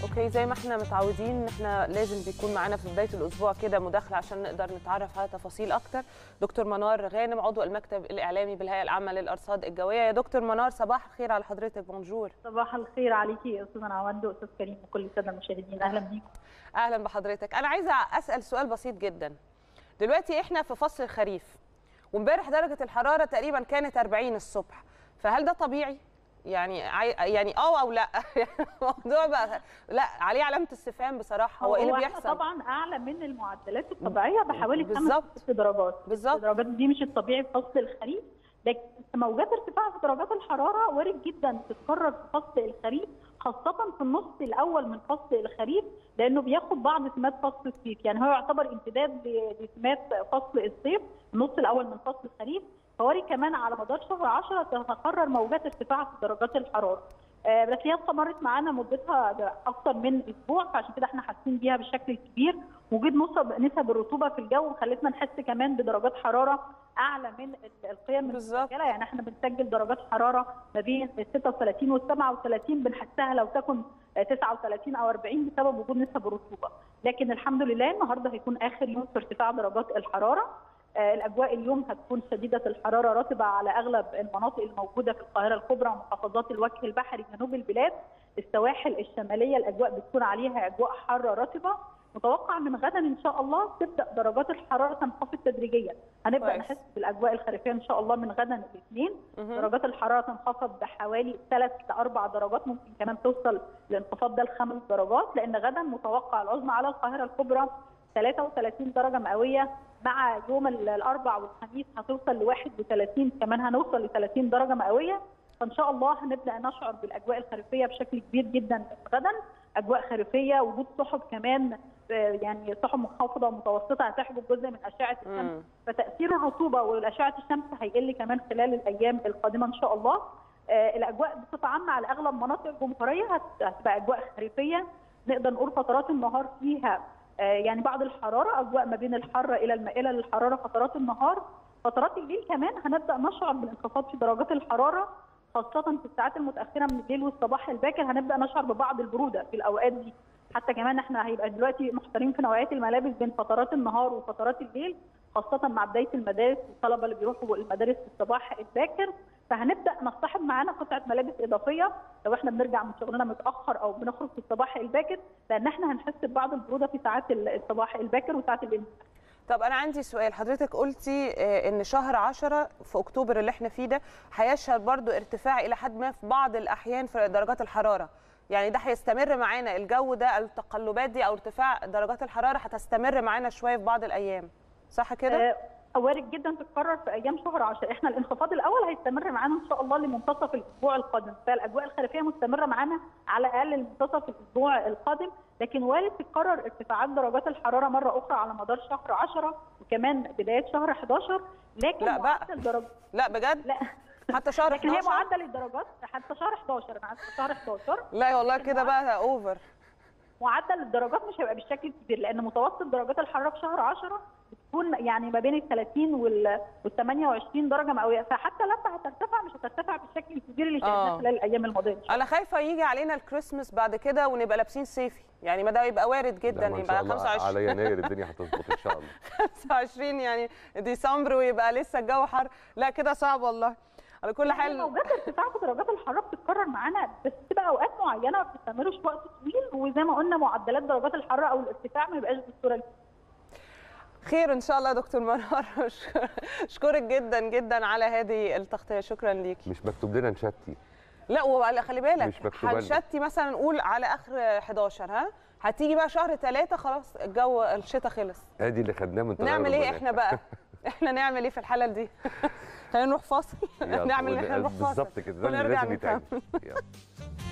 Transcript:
اوكي زي ما احنا متعودين ان احنا لازم بيكون معانا في بدايه الاسبوع كده مداخله عشان نقدر نتعرف على تفاصيل اكتر دكتور منار غانم عضو المكتب الاعلامي بالهيئه العامه للارصاد الجويه يا دكتور منار صباح الخير على حضرتك بونجور صباح الخير عليكي يا استاذ نعوند واستاذ كريم وكل الساده المشاهدين اهلا بيكم اهلا بحضرتك انا عايزه اسال سؤال بسيط جدا دلوقتي احنا في فصل الخريف وامبارح درجه الحراره تقريبا كانت 40 الصبح فهل ده طبيعي يعني عاي... يعني اه او لا الموضوع بقى لا عليه علامه استفهام بصراحه هو ايه اللي بيحصل طبعا اعلى من المعدلات الطبيعيه بحوالي بالظبط. 5 درجات بالظبط. الدرجات دي مش الطبيعي في فصل الخريف لكن موجات ارتفاع في درجات الحراره وارد جدا تتكرر في فصل الخريف خاصة في النص الأول من فصل الخريف لأنه بياخد بعض سمات فصل الصيف، يعني هو يعتبر امتداد لسمات فصل الصيف، النص الأول من فصل الخريف، فوارد كمان على مدار شهر 10 تتكرر موجات ارتفاع في درجات الحراره. آه، بس هي استمرت معانا مدتها اكثر من اسبوع فعشان كده احنا حاسين بيها بالشكل الكبير وجود نسب نسب الرطوبه في الجو خلتنا نحس كمان بدرجات حراره اعلى من ال- القيم بالظبط. المسجله يعني احنا بنسجل درجات حراره ما بين 36 و 37 بنحسها لو تكن آه، 39 او 40 بسبب وجود نسب الرطوبه لكن الحمد لله النهارده هيكون اخر يوم في ارتفاع درجات الحراره آه، الاجواء اليوم هتكون شديده الحراره رطبه على اغلب المناطق الموجوده في القاهره الكبرى ومحافظات الوجه البحري جنوب البلاد السواحل الشماليه الاجواء بتكون عليها اجواء حاره رطبه متوقع من غدا ان شاء الله تبدا درجات الحراره تنخفض تدريجيا هنبدا كويس. نحس بالاجواء الخريفيه ان شاء الله من غدا الاثنين مهم. درجات الحراره تنخفض بحوالي 3 ل 4 درجات ممكن كمان توصل الانخفاض ده لخمس درجات لان غدا متوقع العظمى على القاهره الكبرى 33 درجه مئويه مع يوم ال- الاربع والخميس هتوصل ل 31 كمان هنوصل ل 30 درجه مئويه فان شاء الله هنبدا نشعر بالاجواء الخريفيه بشكل كبير جدا غدا اجواء خريفيه وجود سحب كمان آه، يعني سحب منخفضه ومتوسطه هتحجب جزء من اشعه مم. الشمس فتاثير الرطوبه والاشعه الشمس هيقل كمان خلال الايام القادمه ان شاء الله آه، الاجواء بصفه عامه على اغلب مناطق الجمهوريه هت- هتبقى اجواء خريفيه نقدر نقول فترات النهار فيها آه، يعني بعض الحراره اجواء ما بين الحاره الى المائله للحراره فترات النهار فترات الليل كمان هنبدا نشعر بالانخفاض في درجات الحراره خاصه في الساعات المتاخره من الليل والصباح الباكر هنبدا نشعر ببعض البروده في الاوقات دي حتى كمان احنا هيبقى دلوقتي محتارين في نوعيه الملابس بين فترات النهار وفترات الليل خاصه مع بدايه المدارس والطلبه اللي بيروحوا المدارس في الصباح الباكر فهنبدا نصطحب معانا قطعه ملابس اضافيه لو احنا بنرجع من شغلنا متاخر او بنخرج في الصباح الباكر لان احنا هنحس ببعض البروده في ساعات الصباح الباكر وساعات الليل طب انا عندي سؤال حضرتك قلتي آه، ان شهر 10 في اكتوبر اللي احنا فيه ده هيشهد برضو ارتفاع الى حد ما في بعض الاحيان في درجات الحراره يعني ده هيستمر معانا الجو ده التقلبات دي او ارتفاع درجات الحراره هتستمر معانا شويه في بعض الايام صح كده آه، وارد جدا تتكرر في ايام شهر 10 احنا الانخفاض الاول هيستمر معانا ان شاء الله لمنتصف الاسبوع القادم فالاجواء الخريفيه مستمره معانا على الاقل لمنتصف الاسبوع القادم لكن وارد تتكرر ارتفاعات درجات الحراره مره اخرى على مدار شهر 10 وكمان بدايه شهر 11 لكن لا بقى. معدل درجات لا بجد لا حتى شهر لكن هي 11 معدل الدرجات حتى شهر 11 انا عارفه شهر 11 لا والله كده بقى اوفر معدل الدرجات مش هيبقى بالشكل الكبير لان متوسط درجات الحراره في شهر 10 بتكون يعني ما بين ال 30 وال 28 درجه مئويه فحتى لما هترتفع مش هترتفع بالشكل الكبير اللي آه. شاهدناه خلال الايام الماضيه انا خايفه يجي علينا الكريسماس بعد كده ونبقى لابسين صيفي يعني ما ده يبقى وارد جدا لا، ما إن شاء يبقى الله 25 على يناير الدنيا هتظبط ان شاء الله 25 يعني ديسمبر ويبقى لسه الجو حر لا كده صعب والله على كل يعني حال موجات ارتفاع في درجات الحراره بتتكرر معانا بس بتبقى اوقات معينه ما بتستمرش وقت طويل وزي ما قلنا معدلات درجات الحراره او الارتفاع ما يبقاش بالصوره خير ان شاء الله يا دكتور منار اشكرك جدا جدا على هذه التغطيه شكرا ليكي مش مكتوب لنا نشتي لا وعلى خلي بالك مش مكتوبة لنا. هنشتي مثلا نقول على اخر 11 ها هتيجي بقى شهر 3 خلاص الجو الشتاء خلص ادي اللي خدناه من تغير نعمل ايه المناخ. احنا بقى احنا نعمل ايه في الحاله دي خلينا نروح فاصل يلا، نعمل اللي احنا ون- نروح فاصل بالظبط كده ده اللي ونرجع لازم يتعمل نكمل. يلا.